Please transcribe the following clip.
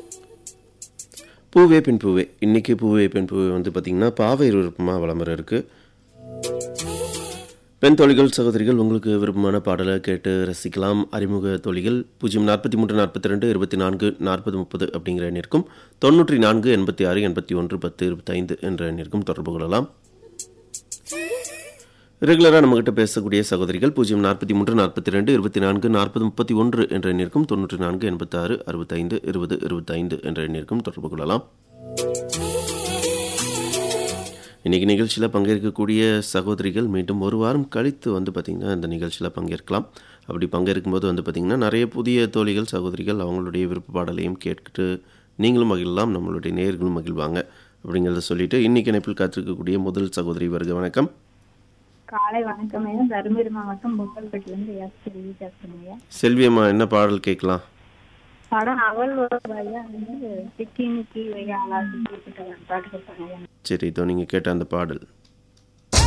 பூவே பின் பூவே இன்னைக்கு பூவே பின் பூவே வந்து பார்த்திங்கன்னா பாவை விருப்பமாக விளம்பரம் இருக்குது பெண் தோழிகள் சகோதரிகள் உங்களுக்கு விருப்பமான பாடலை கேட்டு ரசிக்கலாம் அறிமுக தோழிகள் பூஜ்ஜியம் நாற்பத்தி மூன்று நாற்பத்தி ரெண்டு இருபத்தி நான்கு நாற்பது முப்பது அப்படிங்கிற எண்ணிற்கும் தொண்ணூற்றி நான்கு எண்பத்தி ஆறு எண்பத்தி ஒன்று பத்து இருபத்தைந்து என்ற எண்ணிற்கும் தொடர்பு கொள்ளலாம் ரெகுலராக நம்மகிட்ட பேசக்கூடிய சகோதரிகள் பூஜ்ஜியம் நாற்பத்தி மூன்று நாற்பத்தி ரெண்டு இருபத்தி நான்கு நாற்பது முப்பத்தி ஒன்று என்ற எண்ணிற்கும் தொண்ணூற்றி நான்கு எண்பத்தாறு அறுபத்தைந்து இருபது இருபத்தைந்து என்ற எண்ணிற்கும் தொடர்பு கொள்ளலாம் இன்னைக்கு நிகழ்ச்சியில் பங்கேற்கக்கூடிய சகோதரிகள் மீண்டும் ஒரு வாரம் கழித்து வந்து பார்த்திங்கன்னா இந்த நிகழ்ச்சியில் பங்கேற்கலாம் அப்படி பங்கேற்கும் போது வந்து பார்த்திங்கன்னா நிறைய புதிய தோழிகள் சகோதரிகள் அவங்களுடைய விருப்ப பாடலையும் கேட்டுட்டு நீங்களும் மகிழலாம் நம்மளுடைய நேர்களும் மகிழ்வாங்க அப்படிங்கிறத சொல்லிட்டு இன்னைக்கு இணைப்பில் காத்திருக்கக்கூடிய முதல் சகோதரி வருக வணக்கம் காலை வணக்கம் ஐயா தருமபுரி மாவட்டம் பொங்கல்பட்டில இருந்து எஸ் செல்வி பேசுறேன் ஐயா செல்வியம்மா என்ன பாடல் கேட்கலாம் படம் அவள் ஒரு ஐயா வந்து சிக்கி நிக்கி வையா பாட்டு கொடுத்தாங்க ஐயா சரி இதோ நீங்கள் கேட்ட அந்த பாடல்